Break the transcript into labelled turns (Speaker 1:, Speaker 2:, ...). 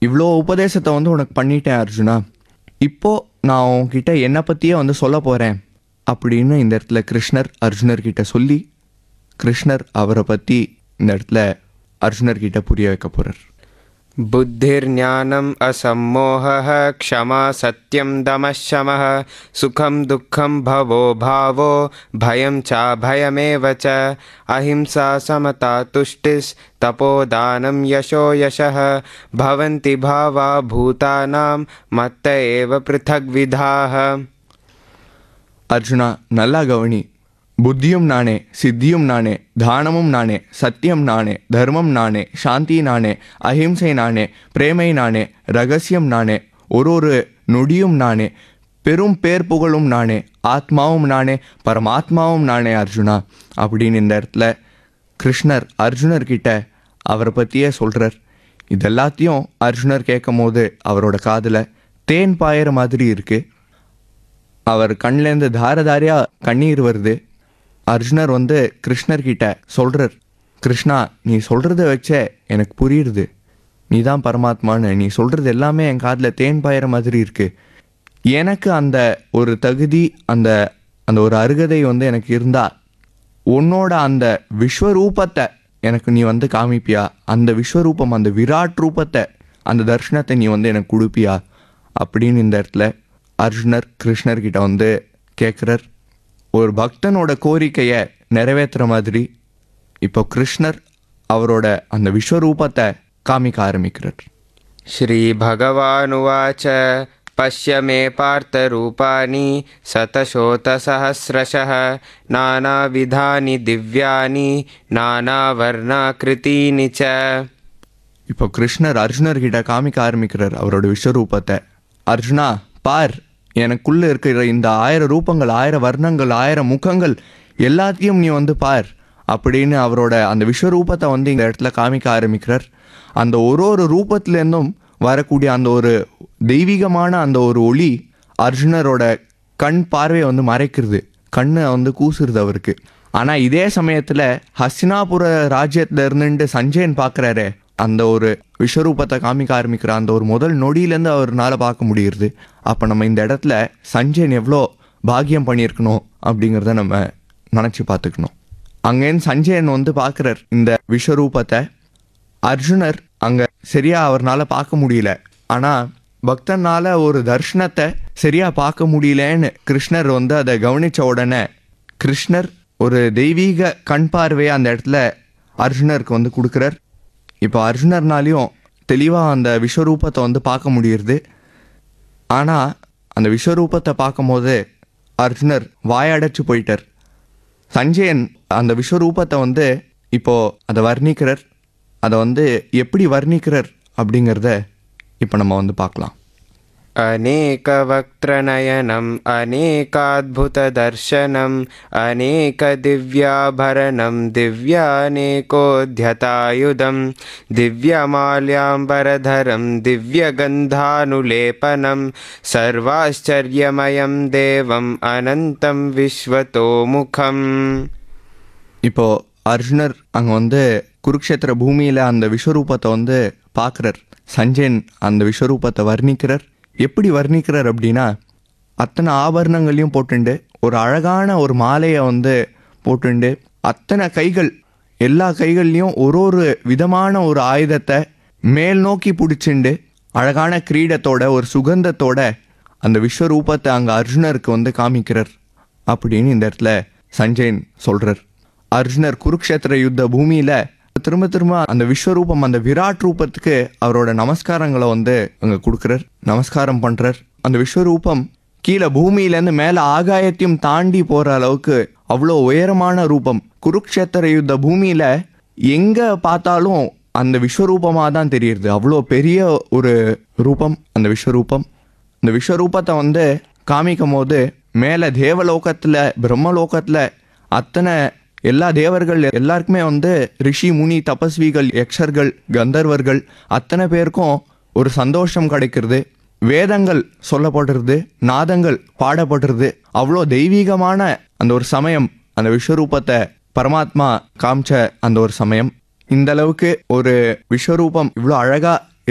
Speaker 1: இவ்வளோ உபதேசத்தை வந்து உனக்கு பண்ணிட்டேன் அர்ஜுனா இப்போ நான் உன்கிட்ட என்னை பற்றியே வந்து சொல்ல போகிறேன் அப்படின்னு இந்த இடத்துல கிருஷ்ணர் அர்ஜுனர்கிட்ட சொல்லி கிருஷ்ணர் அவரை பற்றி இந்த இடத்துல அர்ஜுனர்கிட்ட புரிய வைக்க போகிறார்
Speaker 2: बुद्धिर्ज्ञानम् असम्मोहः क्षमा सत्यं दमः शमः सुखं दुःखं भवो भावो भयं चाभयमेव च अहिंसा समता तुष्टिस्तपोदानं यशो यशः भवन्ति भावा भूतानां मत्त एव पृथग्विधाः
Speaker 1: அர்ஜுனா நல்லா கவனி புத்தியும் நானே சித்தியும் நானே தானமும் நானே சத்தியம் நானே தர்மம் நானே சாந்தி நானே அஹிம்சை நானே பிரேமை நானே ரகசியம் நானே ஒரு ஒரு நொடியும் நானே பெரும் பேர் புகழும் நானே ஆத்மாவும் நானே பரமாத்மாவும் நானே அர்ஜுனா அப்படின்னு இந்த இடத்துல கிருஷ்ணர் அர்ஜுனர்கிட்ட அவரை பற்றியே சொல்கிறார் இதெல்லாத்தையும் அர்ஜுனர் கேட்கும் போது அவரோட காதில் தேன் பாயிற மாதிரி இருக்குது அவர் கண்லேருந்து தார தாரியா கண்ணீர் வருது அர்ஜுனர் வந்து கிருஷ்ணர் கிட்ட சொல்றார் கிருஷ்ணா நீ சொல்றத வச்சே எனக்கு புரியுது நீ தான் பரமாத்மான்னு நீ சொல்றது எல்லாமே என் காதில் தேன் பாயிற மாதிரி இருக்கு எனக்கு அந்த ஒரு தகுதி அந்த அந்த ஒரு அருகதை வந்து எனக்கு இருந்தா உன்னோட அந்த விஸ்வரூபத்தை எனக்கு நீ வந்து காமிப்பியா அந்த விஸ்வரூபம் அந்த விராட் ரூபத்தை அந்த தர்ஷனத்தை நீ வந்து எனக்கு கொடுப்பியா அப்படின்னு இந்த இடத்துல அர்ஜுனர் கிருஷ்ணர்கிட்ட வந்து கேட்குறார் ஒரு பக்தனோட கோரிக்கையை நிறைவேற்றுற மாதிரி இப்போ கிருஷ்ணர் அவரோட அந்த விஸ்வரூபத்தை காமிக்க ஆரம்பிக்கிறார்
Speaker 2: श्रीभगवानुवाच पश्य मे पार्थरूपाणि शतशोतसहस्रशः नानाविधानि दिव्यानि नानावर्णाकृतीनि च
Speaker 1: இப்போ கிருஷ்ணர் அர்ஜுனர்கிட்ட காமிக்க ஆரம்பிக்கிறார் அவரோட விஸ்வரூபத்தை அர்ஜுனா பார் எனக்குள்ள இருக்கிற இந்த ஆயிரம் ரூபங்கள் ஆயிரம் வர்ணங்கள் ஆயிரம் முகங்கள் எல்லாத்தையும் நீ வந்து பார் அப்படின்னு அவரோட அந்த விஸ்வரூபத்தை வந்து இந்த இடத்துல காமிக்க ஆரம்பிக்கிறார் அந்த ஒரு ஒரு ரூபத்திலேருந்தும் வரக்கூடிய அந்த ஒரு தெய்வீகமான அந்த ஒரு ஒளி அர்ஜுனரோட கண் பார்வையை வந்து மறைக்கிறது கண்ணை வந்து கூசுறது அவருக்கு ஆனால் இதே சமயத்தில் ஹஸ்தினாபுர ராஜ்யத்துல இருந்துட்டு சஞ்சயன் பார்க்குறாரு அந்த ஒரு விஸ்வரூபத்தை காமிக்க ஆரம்பிக்கிற அந்த ஒரு முதல் நொடியிலேருந்து அவர்னால பார்க்க முடியுது அப்போ நம்ம இந்த இடத்துல சஞ்சயன் எவ்வளோ பாக்கியம் பண்ணியிருக்கணும் அப்படிங்கிறத நம்ம நினச்சி பார்த்துக்கணும் அங்கேருந்து சஞ்சயன் வந்து பார்க்குறார் இந்த விஸ்வரூபத்தை அர்ஜுனர் அங்கே சரியா அவர்னால பார்க்க முடியல ஆனால் பக்தனால ஒரு தர்ஷனத்தை சரியா பார்க்க முடியலன்னு கிருஷ்ணர் வந்து அதை கவனிச்ச உடனே கிருஷ்ணர் ஒரு தெய்வீக கண் பார்வையை அந்த இடத்துல அர்ஜுனருக்கு வந்து கொடுக்குறார் இப்போ அர்ஜுனர்னாலையும் தெளிவாக அந்த விஸ்வரூபத்தை வந்து பார்க்க முடியுது ஆனால் அந்த விஸ்வரூபத்தை பார்க்கும்போது அர்ஜுனர் வாயடைச்சு போயிட்டார் சஞ்சயன் அந்த விஸ்வரூபத்தை வந்து இப்போ அதை வர்ணிக்கிறார் அதை வந்து எப்படி வர்ணிக்கிறார் அப்படிங்கிறத இப்போ நம்ம வந்து பார்க்கலாம்
Speaker 2: अनेकवक्त्रनयनम् अनेकाद्भुतदर्शनम् अनेकदिव्याभरणं दिव्यानेकोऽध्यतायुधं दिव्यमाल्याम्बरधरं दिव्यगन्धानुलेपनं सर्वाश्चर्यमयं देवम् अनन्तं विश्वतोमुखम्
Speaker 1: இப்போ அர்ஜுனர் அங்கே வந்து குருக்ஷேத்திர பூமியில் அந்த விஸ்வரூபத்தை வந்து பார்க்குறார் சஞ்சயன் அந்த விஸ்வரூபத்தை வர்ணிக்கிறார் எப்படி வர்ணிக்கிறார் அப்படின்னா அத்தனை ஆபரணங்களையும் போட்டுண்டு ஒரு அழகான ஒரு மாலையை வந்து போட்டுண்டு அத்தனை கைகள் எல்லா கைகள்லையும் ஒரு ஒரு விதமான ஒரு ஆயுதத்தை மேல் நோக்கி பிடிச்சிண்டு அழகான கிரீடத்தோட ஒரு சுகந்தத்தோட அந்த விஸ்வரூபத்தை அங்கே அர்ஜுனருக்கு வந்து காமிக்கிறார் அப்படின்னு இந்த இடத்துல சஞ்சயன் சொல்றார் அர்ஜுனர் குருக்ஷேத்திர யுத்த பூமியில திரும்ப திரும்ப அந்த விஸ்வரூபம் அந்த விராட் ரூபத்துக்கு அவரோட நமஸ்காரங்களை வந்து அங்க கொடுக்குறார் நமஸ்காரம் பண்றார் அந்த விஸ்வரூபம் கீழே பூமியிலேருந்து மேலே ஆகாயத்தையும் தாண்டி போற அளவுக்கு அவ்வளோ உயரமான ரூபம் குருக்ஷேத்திர யுத்த பூமியில எங்க பார்த்தாலும் அந்த விஸ்வரூபமாக தான் தெரியுது அவ்வளோ பெரிய ஒரு ரூபம் அந்த விஸ்வரூபம் இந்த விஸ்வரூபத்தை வந்து காமிக்கும் போது மேலே தேவலோகத்தில் பிரம்மலோகத்தில் அத்தனை எல்லா தேவர்கள் எல்லாருக்குமே வந்து ரிஷி முனி தபஸ்விகள் யக்ஷர்கள் கந்தர்வர்கள் அத்தனை பேருக்கும் ஒரு சந்தோஷம் கிடைக்கிறது வேதங்கள் சொல்லப்படுறது நாதங்கள் பாடப்படுறது அவ்வளோ தெய்வீகமான அந்த ஒரு சமயம் அந்த விஸ்வரூபத்தை பரமாத்மா காமிச்ச அந்த ஒரு சமயம் இந்த அளவுக்கு ஒரு விஸ்வரூபம் இவ்வளோ அழகா